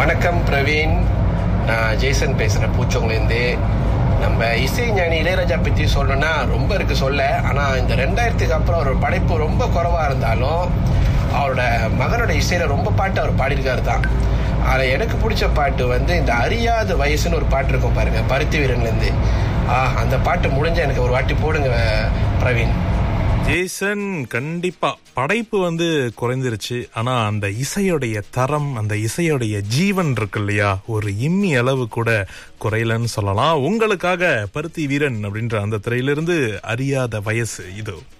வணக்கம் பிரவீன் நான் ஜேசன் பேசுகிறேன் பூச்சோங்கலேருந்து நம்ம இசை ஞானி இளையராஜா பற்றி சொல்லணும்னா ரொம்ப இருக்கு சொல்ல ஆனால் இந்த ரெண்டாயிரத்துக்கு அப்புறம் அவரோட படைப்பு ரொம்ப குறைவாக இருந்தாலும் அவரோட மகனோட இசையில் ரொம்ப பாட்டு அவர் பாடியிருக்காரு தான் அதில் எனக்கு பிடிச்ச பாட்டு வந்து இந்த அறியாத வயசுன்னு ஒரு பாட்டு இருக்கும் பாருங்க பருத்தி வீரன்லேருந்து ஆ அந்த பாட்டு முடிஞ்ச எனக்கு ஒரு வாட்டி போடுங்க பிரவீன் ஜேசன் கண்டிப்பா படைப்பு வந்து குறைந்துருச்சு ஆனா அந்த இசையுடைய தரம் அந்த இசையுடைய ஜீவன் இருக்கு இல்லையா ஒரு இம்மி அளவு கூட குறையலன்னு சொல்லலாம் உங்களுக்காக பருத்தி வீரன் அப்படின்ற அந்த திரையிலிருந்து அறியாத வயசு இது